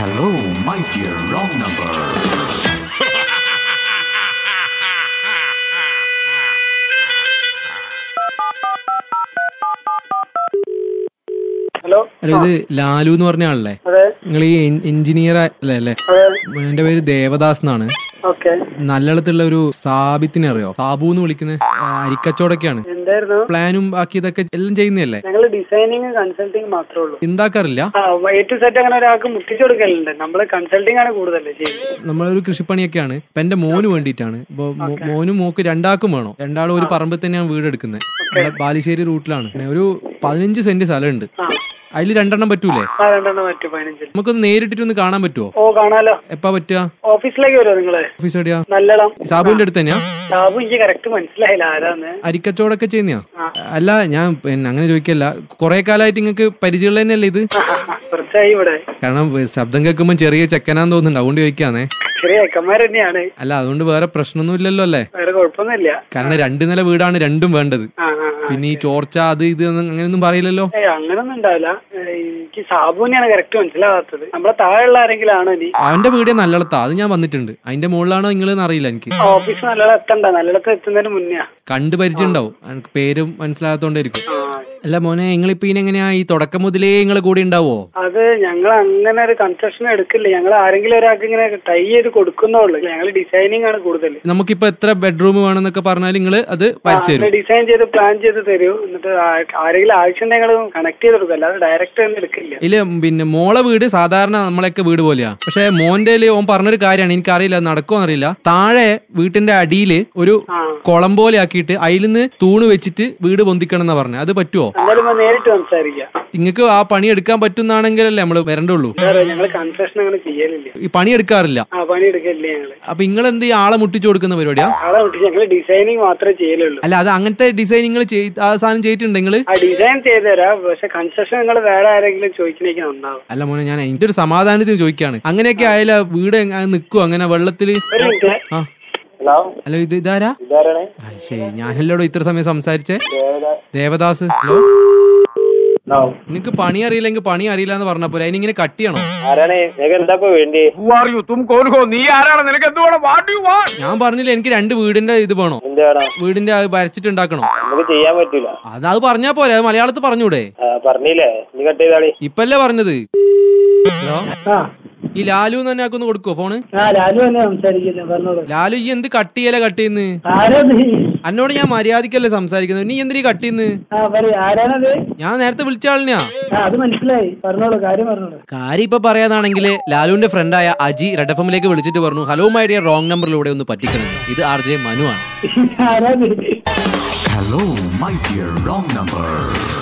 Hello, my dear wrong number. Hello അല്ല ഇത് ലാലു എന്ന് പറഞ്ഞ ആളല്ലേ അതെ നിങ്ങൾ ഈ എഞ്ചിനീയർ അല്ലേ അല്ലേ അതെ എന്റെ പേര് ദേവദാസ് എന്നാണ് ഓക്കെ നല്ലടത്തുള്ള ഒരു സാബിത്തിനെ അറിയോ സാബു എന്ന് വിളിക്കുന്ന ആ, അരിക്കച്ചവടൊക്കെയാണ് എന്തായിരുന്നു പ്ലാനും ബാക്കി ഇതൊക്കെ എല്ലാം ചെയ്യുന്നതല്ലേ ഞങ്ങൾ ഡിസൈനിങ് കൺസൾട്ടിങ് മാത്രമേ ഉള്ളൂ ഉണ്ടാക്കാറില്ല ആ എ ടു സെറ്റ് അങ്ങനെ ഒരാൾക്ക് മുട്ടിച്ചു കൊടുക്കലുണ്ട് നമ്മള് കൺസൾട്ടിങ് ആണ് കൂടുതൽ ചെയ്യുന്നത് നമ്മളൊരു കൃഷിപ്പണിയൊക്കെയാണ് ഇപ്പൊ എന്റെ മോന് വേണ്ടിയിട്ടാണ് ഇപ്പൊ മോ- മോനും മോക്ക് രണ്ടാക്കും വേണം രണ്ടാളും ഒരു പറമ്പിൽ തന്നെയാണ് വീട് എടുക്കുന്നത് ബാലുശ്ശേരി റൂട്ടിലാണ് പിന്നെ ഒരു പതിനഞ്ച് സെന്റ് സ്ഥലമുണ്ട് ആ അതിൽ രണ്ടെണ്ണം പറ്റൂലേ ആ രണ്ടെണ്ണം പറ്റും പതിനഞ്ചിൽ നമുക്കൊന്ന് നേരിട്ടിട്ടൊന്ന് കാണാൻ പറ്റുമോ ഓ കാണാലോ എപ്പാ പറ്റുക ഓഫീസിലേക്ക് വരുമോ നിങ്ങള് ഓഫീസ് എവിടെയാ നല്ലളം സാബുവിന്റെ അടുത്ത് തന്നെയാ ലാബു എനിക്ക് കറക്റ്റ് മനസ്സിലായില്ല ആരാന്ന് അരിക്കച്ചവടമൊക്കെ ചെയ്യുന്നയാ ആ. അല്ല ഞാൻ പിന്നെ അങ്ങനെ ചോദിക്കല്ല കുറെ കാലമായിട്ട് നിങ്ങൾക്ക് പരിചയമുള്ള തന്നെയല്ലേ ഇത് കുറച്ചായി ഇവിടെ കാരണം ഏ, ശബ്ദം കേൾക്കുമ്പോൾ ചെറിയ ചെക്കനാന്ന് തോന്നുന്നുണ്ട് അതുകൊണ്ട് ചോദിക്കാന്നേ ചെറിയ ഏക്കന്മാർ തന്നെയാണ് അല്ല അതുകൊണ്ട് വേറെ പ്രശ്നമൊന്നും ഇല്ലല്ലോ അല്ലേ വേറെ കുഴപ്പമൊന്നുമില്ല കാരണം രണ്ട് നില വീടാണ് രണ്ടും വേണ്ടത് ആ ആ ആ. പിന്നെ ഈ ചോർച്ച അത് ഇത് എന്ന് അങ്ങനെയൊന്നും പറയില്ലല്ലോ ഏയ് അങ്ങനൊന്നും ഉണ്ടാവില്ല ഏയ് എനിക്ക് സാബുവിനെയാണ് കറക്റ്റ് മനസ്സിലാവാത്തത് നമ്മളെ താഴെയുള്ള ആരെങ്കിലും ആണോ ഇനി അവന്റെ വീട് നല്ലടത്താ അത് ഞാൻ വന്നിട്ടുണ്ട് അതിന്റെ മുകളിലാണോ നിങ്ങളെന്ന് അറിയില്ല എനിക്ക് ഓഫീസ് നല്ലോണം എത്തണ്ട നല്ലോടത്ത് എത്തുന്നതിന് മുന്നെയാ കണ്ട് പരിചയം ഉണ്ടാവും എനിക്ക് പേരും മനസ്സിലാകാത്തോണ്ടായിരിക്കും ആ അല്ല മോനെ നിങ്ങളിപ്പോ ഇനെങ്ങനെയാ ഈ തുടക്കം മുതലേ നിങ്ങൾ കൂടെ ഉണ്ടാവോ അത് ഞങ്ങൾ അങ്ങനെ ഒരു കൺസ്ട്രക്ഷൻ എടുക്കില്ല ഞങ്ങൾ ആരെങ്കിലും ഒരാൾക്ക് ഇങ്ങനെ ടൈ ചെയ്ത് കൊടുക്കുന്നുള്ളൂ ഞങ്ങൾ ഡിസൈനിങ് ആണ് കൂടുതൽ നമുക്കിപ്പോ എത്ര ബെഡ്റൂം വേണമെന്നൊക്കെ പറഞ്ഞാൽ നിങ്ങൾ അത് വരച്ചു തരും ഡിസൈൻ ചെയ്ത് പ്ലാൻ ചെയ്ത് തരൂ എന്നിട്ട് ആ- ആരെങ്കിലും ആവശ്യം ഞങ്ങൾ കണക്ട് ചെയ്ത് കൊടുക്കും അല്ലാതെ ഡയറക്റ്റ് ഒന്നും എടുക്കില്ല ഇല്ല പിന്നെ മോളെ വീട് സാധാരണ നമ്മളെയൊക്കെ വീട് പോലെയാ പക്ഷെ മോന്റെ ഓൻ പറഞ്ഞൊരു കാര്യമാണ് എനിക്കറിയില്ല അത് നടക്കുമോ അറിയില്ല താഴെ വീട്ടിന്റെ അടിയില് ഒരു ആ കുളം പോലെ ആക്കിയിട്ട് അതിലിന്ന് തൂണ് വെച്ചിട്ട് വീട് പൊന്തിക്കണം എന്നാ പറഞ്ഞത് അത് പറ്റുമോ എന്തായാലും ഇപ്പൊ നേരിട്ട് സംസാരിക്കാം നിങ്ങൾക്ക് ആ പണി എടുക്കാൻ പറ്റുന്നാണെങ്കിലല്ലേ നമ്മൾ വരണ്ടുള്ളൂ വേറെ ഞങ്ങൾ കൺസ്ട്രക്ഷൻ അങ്ങനെ ചെയ്യലില്ല ഈ പണി എടുക്കാറില്ല ആ പണി എടുക്കില്ല ഞങ്ങള് അപ്പൊ നിങ്ങൾ എന്ത് ഈ ആളെ മുട്ടിച്ചു കൊടുക്കുന്ന പരിപാടിയാ ആളെ വിട്ട് ഞങ്ങൾ ഡിസൈനിങ് മാത്രമേ ചെയ്യലുള്ളൂ അല്ല അത് അങ്ങനത്തെ ഡിസൈൻ നിങ്ങൾ ആ സാധനം ചെയ്തിട്ടുണ്ട് നിങ്ങള് ആ ഡിസൈൻ ചെയ്ത് തരാം പക്ഷെ കൺസ്ട്രക്ഷൻ നിങ്ങൾ വേറെ ആരെങ്കിലും ചോദിക്കണേക്ക് നന്നാവും അല്ല മോനെ ഞാൻ എന്റെ ഒരു സമാധാനത്തിന് ചോദിക്കാണ് അങ്ങനെയൊക്കെ ആയാലും ആ വീട് നിൽക്കുവോ അങ്ങനെ വെള്ളത്തില് ഒരു മിനിറ്റ് ആ ഹലോ ഹലോ ഇത് ഇതാരാ ഇതാരാണ് ആ, ശരി ഞാനല്ലോടോ ഇത്ര സമയം സംസാരിച്ചേ ദേവദാസ് ഹലോ ഹലോ നിങ്ങക്ക് പണി അറിയില്ലെങ്കിൽ പണി അറിയില്ല എന്ന് പറഞ്ഞപ്പോ അതിനിങ്ങനെ കട്ട് ചെയ്യണോ ആരാണ് നിങ്ങൾക്ക് എന്താ ഇപ്പൊ വേണ്ടി ഞാൻ പറഞ്ഞില്ല എനിക്ക് രണ്ട് വീടിന്റെ ഇത് വേണോ എന്ത് വേണം വീടിന്റെ അത് വരച്ചിട്ടുണ്ടാക്കണോ നമുക്ക് ചെയ്യാൻ പറ്റൂല അത് അത് പറഞ്ഞാ പോരെ അത് മലയാളത്തിൽ പറഞ്ഞൂടെ പറഞ്ഞില്ലേ നീ കട്ട് ചെയ്താളി ഇപ്പല്ലേ പറഞ്ഞത് ഹലോ ആ ഈ ലാലു എന്ന് തന്നെ ഒന്ന് കൊടുക്കോ ഫോണ് ആ രാജു തന്നെ സംസാരിക്കുന്നത് പറഞ്ഞോളൂ ലാലു ഈ എന്ത് കട്ട് ചെയ്യല കട്ട് ചെയ്യുന്നു ആരാ നീ എന്നോട് ഞാൻ മര്യാദക്കല്ലേ സംസാരിക്കുന്നത് നീ എന്തിനീ കട്ട് ചെയ്യുന്നു ആ പറ ആരാണത് ഞാൻ നേരത്തെ വിളിച്ച ആളിനെയാ ആ അത് മനസ്സിലായി പറഞ്ഞോളൂ കാര്യം പറഞ്ഞോളൂ കാര്യം ഇപ്പൊ പറയാനാണെങ്കിൽ ലാലുവിന്റെ ഫ്രണ്ടായ അജി റെഡ് എഫ് എമ്മിലേക്ക് വിളിച്ചിട്ട് പറഞ്ഞു ഹലോ മൈ ഡിയർ റോങ് നമ്പറിലൂടെ ഒന്ന് പറ്റിക്കണം ഇത് ആർ ജെ മനു ആണ് ആരാ നീ Hello, my dear wrong number.